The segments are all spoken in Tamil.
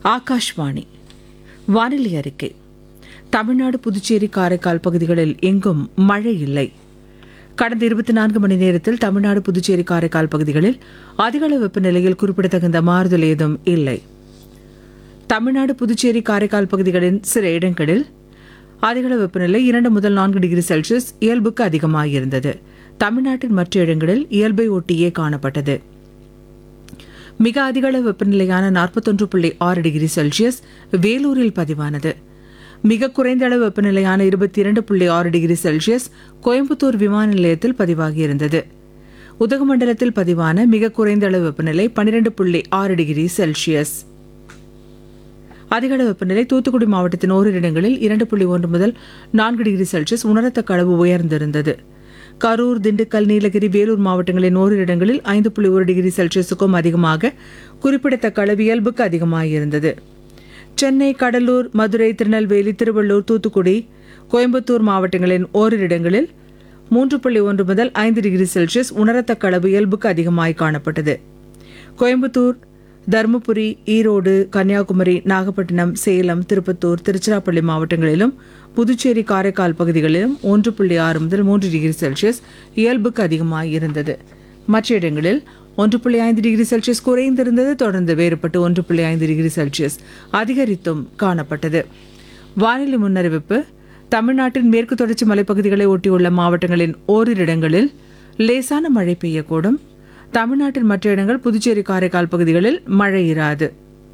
ஆகாஷ்வாணி வானிலை அறிக்கை தமிழ்நாடு புதுச்சேரி காரைக்கால் பகுதிகளில் எங்கும் மழை இல்லை கடந்த இருபத்தி நான்கு மணி நேரத்தில் தமிழ்நாடு புதுச்சேரி காரைக்கால் பகுதிகளில் அதிகளவு வெப்பநிலையில் குறிப்பிடத்தகுந்த மாறுதல் ஏதும் இல்லை தமிழ்நாடு புதுச்சேரி காரைக்கால் பகுதிகளின் சில இடங்களில் அதிகளவு வெப்பநிலை இரண்டு முதல் நான்கு டிகிரி செல்சியஸ் இயல்புக்கு அதிகமாக இருந்தது தமிழ்நாட்டின் மற்ற இடங்களில் இயல்பை ஒட்டியே காணப்பட்டது மிக அதிகளவு வெப்பநிலையான நாற்பத்தொன்று புள்ளி ஆறு டிகிரி செல்சியஸ் வேலூரில் பதிவானது மிக குறைந்த அளவு வெப்பநிலையான இருபத்தி இரண்டு புள்ளி ஆறு டிகிரி செல்சியஸ் கோயம்புத்தூர் விமான நிலையத்தில் பதிவாகியிருந்தது உதகமண்டலத்தில் பதிவான மிக குறைந்த அளவு வெப்பநிலை பன்னிரண்டு புள்ளி ஆறு டிகிரி செல்சியஸ் அதிகளவு வெப்பநிலை தூத்துக்குடி மாவட்டத்தின் ஓரிரு இடங்களில் இரண்டு புள்ளி ஒன்று முதல் நான்கு டிகிரி செல்சியஸ் உணரத்தக்க அளவு உயர்ந்திருந்தது கரூர் திண்டுக்கல் நீலகிரி வேலூர் மாவட்டங்களின் ஓரிரு இடங்களில் ஐந்து புள்ளி ஒரு டிகிரி செல்சியஸுக்கும் அதிகமாக குறிப்பிடத்தக்க அளவு இயல்புக்கு அதிகமாக இருந்தது சென்னை கடலூர் மதுரை திருநெல்வேலி திருவள்ளூர் தூத்துக்குடி கோயம்புத்தூர் மாவட்டங்களின் ஓரிரு இடங்களில் மூன்று புள்ளி ஒன்று முதல் ஐந்து டிகிரி செல்சியஸ் உணரத்தக்க அளவு இயல்புக்கு அதிகமாய் காணப்பட்டது கோயம்புத்தூர் தருமபுரி ஈரோடு கன்னியாகுமரி நாகப்பட்டினம் சேலம் திருப்பத்தூர் திருச்சிராப்பள்ளி மாவட்டங்களிலும் புதுச்சேரி காரைக்கால் பகுதிகளிலும் ஒன்று புள்ளி ஆறு முதல் மூன்று டிகிரி செல்சியஸ் இயல்புக்கு அதிகமாக இருந்தது மற்ற இடங்களில் ஒன்று புள்ளி ஐந்து டிகிரி செல்சியஸ் குறைந்திருந்தது தொடர்ந்து வேறுபட்டு ஒன்று புள்ளி ஐந்து டிகிரி செல்சியஸ் அதிகரித்தும் காணப்பட்டது வானிலை முன்னறிவிப்பு தமிழ்நாட்டின் மேற்கு தொடர்ச்சி மலைப்பகுதிகளை ஒட்டியுள்ள மாவட்டங்களின் ஓரிரு இடங்களில் லேசான மழை பெய்யக்கூடும் தமிழ்நாட்டின் மற்ற இடங்கள் புதுச்சேரி காரைக்கால் பகுதிகளில் மழை இராது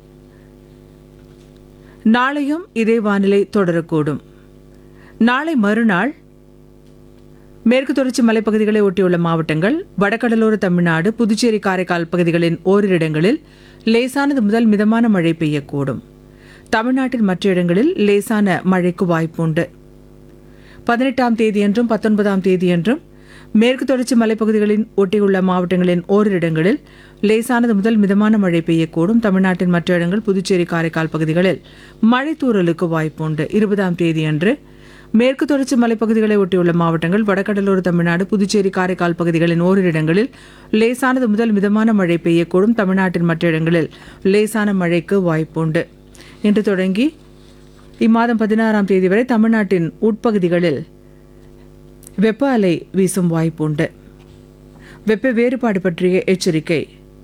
நாளையும் இதே வானிலை தொடரக்கூடும் நாளை மறுநாள் மேற்கு தொடர்ச்சி மலைப்பகுதிகளை ஒட்டியுள்ள மாவட்டங்கள் வடகடலோர தமிழ்நாடு புதுச்சேரி காரைக்கால் பகுதிகளின் ஓரிரு இடங்களில் லேசானது முதல் மிதமான மழை பெய்யக்கூடும் தமிழ்நாட்டின் மற்ற இடங்களில் லேசான மழைக்கு வாய்ப்புண்டு பதினெட்டாம் தேதியன்றும் பத்தொன்பதாம் தேதியன்றும் மேற்கு தொடர்ச்சி மலைப்பகுதிகளின் ஒட்டியுள்ள மாவட்டங்களின் ஓரிரு இடங்களில் லேசானது முதல் மிதமான மழை பெய்யக்கூடும் தமிழ்நாட்டின் மற்ற இடங்கள் புதுச்சேரி காரைக்கால் பகுதிகளில் மழை தூறலுக்கு வாய்ப்புண்டு இருபதாம் தேதியன்று மேற்கு தொடர்ச்சி மலைப்பகுதிகளை ஒட்டியுள்ள மாவட்டங்கள் வடகடலோர தமிழ்நாடு புதுச்சேரி காரைக்கால் பகுதிகளின் ஓரிரு இடங்களில் லேசானது முதல் மிதமான மழை பெய்யக்கூடும் தமிழ்நாட்டின் மற்ற இடங்களில் லேசான மழைக்கு வாய்ப்புண்டு இன்று தொடங்கி இம்மாதம் பதினாறாம் தேதி வரை தமிழ்நாட்டின் உட்பகுதிகளில் வெப்ப அலை வீசும் வாய்ப்புண்டு வெப்ப வேறுபாடு பற்றிய எச்சரிக்கை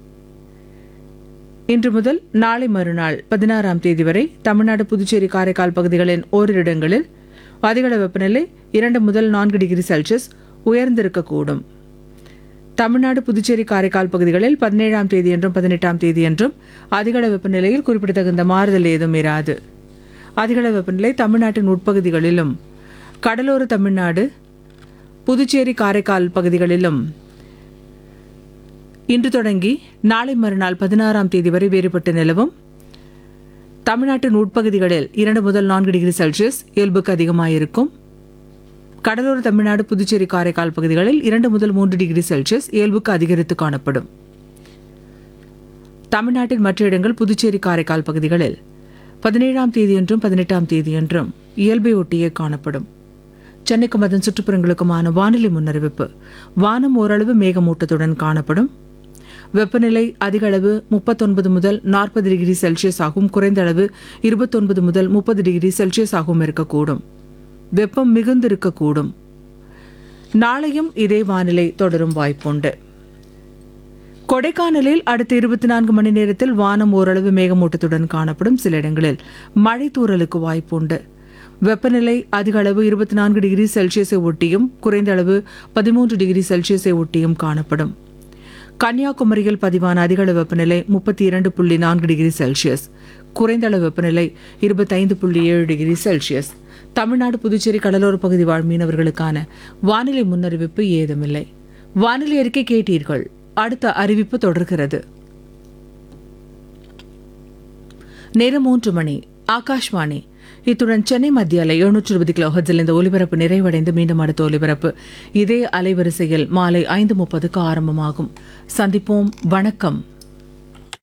இன்று முதல் நாளை மறுநாள் பதினாறாம் தேதி வரை தமிழ்நாடு புதுச்சேரி காரைக்கால் பகுதிகளின் ஓரிரு இடங்களில் அதிகள வெப்பநிலை இரண்டு முதல் நான்கு டிகிரி செல்சியஸ் உயர்ந்திருக்கக்கூடும் தமிழ்நாடு புதுச்சேரி காரைக்கால் பகுதிகளில் பதினேழாம் தேதியன்றும் பதினெட்டாம் தேதியன்றும் அதிகள வெப்பநிலையில் குறிப்பிடத்தகுந்த மாறுதல் ஏதும் இராது அதிகள வெப்பநிலை தமிழ்நாட்டின் உட்பகுதிகளிலும் கடலோர தமிழ்நாடு புதுச்சேரி காரைக்கால் பகுதிகளிலும் இன்று தொடங்கி நாளை மறுநாள் பதினாறாம் தேதி வரை வேறுபட்டு நிலவும் தமிழ்நாட்டின் உட்பகுதிகளில் இரண்டு முதல் நான்கு டிகிரி செல்சியஸ் இயல்புக்கு அதிகமாயிருக்கும் கடலோர தமிழ்நாடு புதுச்சேரி காரைக்கால் பகுதிகளில் இரண்டு முதல் மூன்று டிகிரி செல்சியஸ் இயல்புக்கு அதிகரித்து காணப்படும் தமிழ்நாட்டின் மற்ற இடங்கள் புதுச்சேரி காரைக்கால் பகுதிகளில் பதினேழாம் தேதியன்றும் பதினெட்டாம் தேதியன்றும் இயல்பை ஒட்டியே காணப்படும் சென்னைக்கும் அதன் சுற்றுப்புறங்களுக்குமான வானிலை முன்னறிவிப்பு வானம் ஓரளவு மேகமூட்டத்துடன் காணப்படும் வெப்பநிலை அதிக அளவு முப்பத்தொன்பது முதல் நாற்பது டிகிரி செல்சியஸ் ஆகும் குறைந்த அளவு இருபத்தொன்பது முதல் முப்பது டிகிரி செல்சியஸ் ஆகவும் இருக்கக்கூடும் வெப்பம் மிகுந்திருக்கக்கூடும் நாளையும் இதே வானிலை தொடரும் வாய்ப்புண்டு கொடைக்கானலில் அடுத்த இருபத்தி நான்கு மணி நேரத்தில் வானம் ஓரளவு மேகமூட்டத்துடன் காணப்படும் சில இடங்களில் மழை தூறலுக்கு வாய்ப்புண்டு வெப்பநிலை அதிக அளவு இருபத்தி நான்கு டிகிரி செல்சியஸை ஒட்டியும் குறைந்த அளவு பதிமூன்று டிகிரி செல்சியஸை ஒட்டியும் காணப்படும் கன்னியாகுமரியில் பதிவான அதிகளவு வெப்பநிலை முப்பத்தி இரண்டு புள்ளி நான்கு டிகிரி செல்சியஸ் குறைந்த அளவு வெப்பநிலை இருபத்தைந்து புள்ளி ஏழு டிகிரி செல்சியஸ் தமிழ்நாடு புதுச்சேரி கடலோர பகுதி வாழ் மீனவர்களுக்கான வானிலை முன்னறிவிப்பு ஏதுமில்லை வானிலை அறிக்கை கேட்டீர்கள் அடுத்த அறிவிப்பு தொடர்கிறது நேரம் மூன்று மணி ஆகாஷ்வாணி இத்துடன் சென்னை மத்திய அலை எழுநூற்று இருபது கிலோ ஹெட்ஸில் இந்த ஒலிபரப்பு நிறைவடைந்து மீண்டும் அடுத்த ஒலிபரப்பு இதே அலைவரிசையில் மாலை ஐந்து முப்பதுக்கு ஆரம்பமாகும் சந்திப்போம் வணக்கம்